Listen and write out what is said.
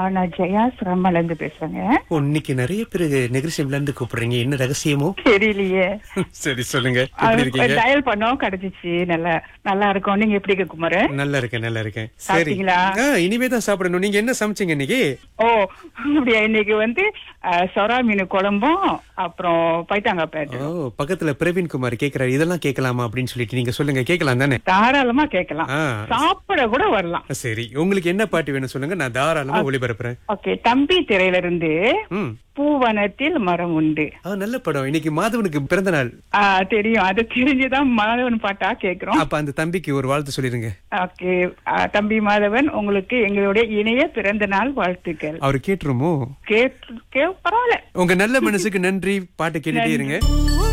நான் ஜெயா சிரமல இருந்து பேசுறேங்க ஓ, இன்னைக்கு நிறைய பேரு நெகிழ்ச்சியில இருந்து கூப்பிடுறீங்க என்ன ரகசியமோ தெரியலையே சரி சொல்லுங்க எப்படி இருக்கீங்க டயல் பண்ணோம் கிடைச்சிச்சு நல்லா நல்லா இருக்கும் நீங்க எப்படி இருக்கு குமார் நல்லா இருக்கேன் நல்லா இருக்கேன் சரி சாப்பிட்டீங்களா? ஆ, இனிமே தான் சாப்பிடணும் நீங்க என்ன சமைச்சீங்க இன்னைக்கு ஓ அப்படியா இன்னைக்கு வந்து அஹ், சொரா மீன் குழம்பும் அப்புறம் பைத்தாங்காய் பேட்டு ஓ பக்கத்துல பிரவீன் குமார் கேக்குறாரு இதெல்லாம் கேட்கலாமா அப்படின்னு சொல்லிட்டு நீங்க சொல்லுங்க கேட்கலாம் தானே தாராளமா கேட்கலாம் ஆ. சாப்பிட கூட வரலாம் சரி உங்களுக்கு என்ன பாட்டு வேணும் சொல்லுங்க நான் தாராளமா ஒளிபரப்புறேன் ஓகே தம்பி திரையில இருந்து ம் பூவனத்தில் மரம் உண்டு ஆ நல்ல படம் இன்னைக்கு மாதவனுக்கு பிறந்த நாள் ஆ, தெரியும் அது தெரிஞ்சுதான் மாதவன் பாட்டா கேக்குறோம் அப்ப அந்த தம்பிக்கு ஒரு வாழ்த்து சொல்லிருங்க ஓகே ஆ, தம்பி மாதவன் உங்களுக்கு எங்களுடைய இணைய பிறந்த நாள் வாழ்த்துக்கள் அவர் கேட்டுருமோ கேட்டு கே பரவாயில்ல உங்க நல்ல மனசுக்கு நன்றி பாட்டு கேட்டுட்டே இருங்க